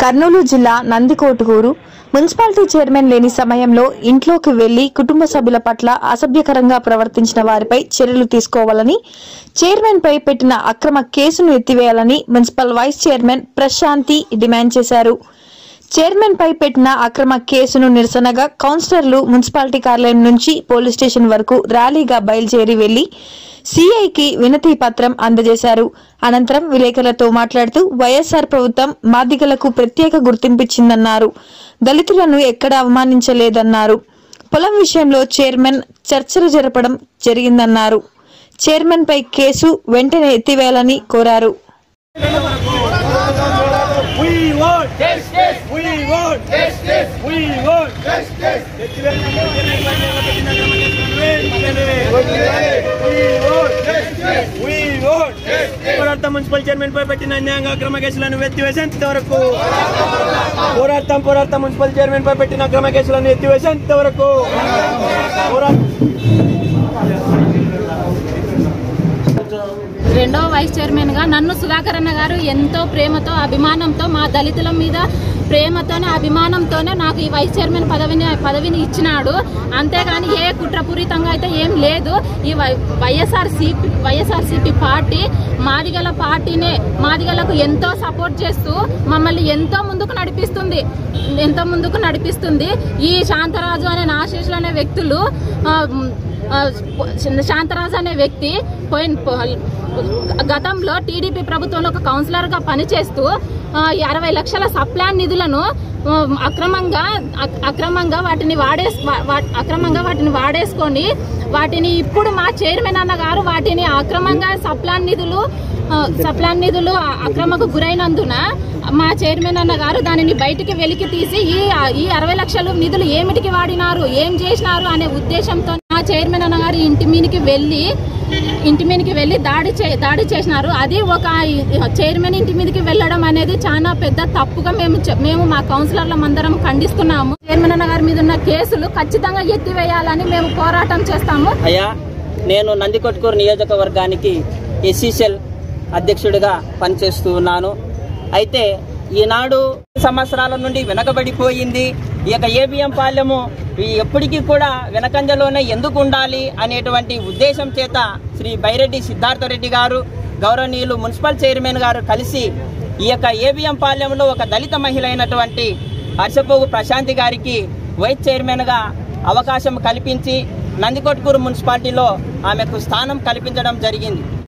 కర్నూలు జిల్లా నందికోటుగూరు municipality chairman లేని సమయంలో ఇంట్లోకి వెళ్లి కుటుంబ సభ్యుల పట్ల అసభ్యకరంగా ప్రవర్తించిన వారిపై చర్యలు తీసుకోవాలని చైర్మన్ పై పెట్టిన అక్రమ కేసును ఎత్తివేయాలని municipal vice chairman Prashanti demand చేశారు చైర్మన్ పై పెట్టిన అక్రమ కేసును నిరసనగా కౌన్సిలర్లు మున్సిపాలిటీ కార్యాలయం నుంచి పోలీస్ స్టేషన్ వరకు ర్యాలీగా బయలుదేరి వెళ్లి సిఐకి వినతి పత్రం అందజేశారు అనంతరం విలేకరులతో మాట్లాడుతూ వైఎస్ఆర్ ప్రభుత్వం మాదిగలకు ప్రత్యేక గుర్తింపిచ్చిందన్నారు దళితులను ఎక్కడ అవమానించలేదన్నారు పొలం విషయంలో చైర్మన్ చర్చలు జరపడం జరిగిందన్నారు చైర్మన్ పై కేసు వెంటనే ఎత్తివేయాలని కోరారు We want justice. We want justice. We want justice. పోరాడతాం మున్సిపల్ చైర్మన్ పై పెట్టిన అన్యాయంగా అక్రమ కేసులను ఎత్తివేసేంత వరకు పోరాడతాం పోరాడతాం మున్సిపల్ చైర్మన్ పై పెట్టిన అక్రమ కేసులను ఎత్తివేసేంత వరకు పోరాడతాం రెండవ వైస్ చైర్మన్ గా నన్ను సుధాకర్ అన్న గారు ఎంతో ప్రేమతో అభిమానంతో మా దళితుల మీద ప్రేమతోనే అభిమానంతోనే నాకు ఈ వైస్ చైర్మన్ పదవిని పదవిని ఇచ్చినాడు అంతేగాని ఏ కుట్రపూరితంగా అయితే ఏం లేదు ఈ వైఎస్ఆర్సీపీ వైఎస్ఆర్సీపీ పార్టీ మాదిగల పార్టీనే మాదిగలకు ఎంతో సపోర్ట్ చేస్తూ మమ్మల్ని ఎంతో ముందుకు నడిపిస్తుంది ఎంతో ముందుకు నడిపిస్తుంది ఈ శాంతరాజు అనే నాశేషులు అనే వ్యక్తులు ఆ, ఆ, శాంతరాజు అనే వ్యక్తి పోయిన గతంలో టీడీపీ ప్రభుత్వంలో ఒక కౌన్సిలర్ గా పనిచేస్తూ ఆ, అరవై లక్షల సప్లాన్ నిధులను ఆ, అక్రమంగా అక్- అక్రమంగా వాటిని వాడేస్ వా- వా- అక్రమంగా వాటిని వాడేసుకొని వాటిని ఇప్పుడు మా చైర్మన్ అన్న గారు వాటిని అక్రమంగా సప్లాన్ నిధులు ఆ, సప్లాన్ నిధులు అ- అక్రమకు గురైనందున మా చైర్మన్ అన్న గారు దానిని బయటికి వెలికి తీసి ఈ ఈ అరవై లక్షలు నిధులు ఏమిటికి వాడినారు ఏం చేసినారు అనే ఉద్దేశంతో మా చైర్మన్ అన్న గారు ఇంటి మీనికి వెళ్ళి ఇంటి మీదకి వెళ్ళి దాడి చే దాడి చేసినారు అది ఒక చైర్మన్ ఇంటి మీదకి వెళ్ళడం అనేది చాలా పెద్ద తప్పుగా మేము చె- మేము మా కౌన్సిలర్లం అందరం ఖండిస్తున్నాము చైర్మన్ అన్న గారి మీద ఉన్న కేసులు ఖచ్చితంగా ఎత్తివేయాలని మేము పోరాటం చేస్తాము అయ్యా నేను నందికొట్కూరు నియోజకవర్గానికి ఎస్సీసెల్ అధ్యక్షుడిగా పనిచేస్తూ ఉన్నాను అయితే ఈనాడు సంవత్సరాల నుండి వెనకబడిపోయింది ఈ యొక్క ఏబిఎం పాలెము ఈ ఎప్పటికీ కూడా వెనకంజలోనే ఎందుకు ఉండాలి అనేటువంటి ఉద్దేశం చేత శ్రీ బైరెడ్డి సిద్ధార్థరెడ్డి గారు గౌరవనీయులు మున్సిపల్ చైర్మన్ గారు కలిసి ఈ యొక్క ఏబిఎం పాలెంలో ఒక దళిత మహిళ అయినటువంటి హర్షపోగు ప్రశాంతి గారికి వైస్ చైర్మన్గా అవకాశం కల్పించి నందికొట్కూరు మున్సిపాలిటీలో ఆమెకు స్థానం కల్పించడం జరిగింది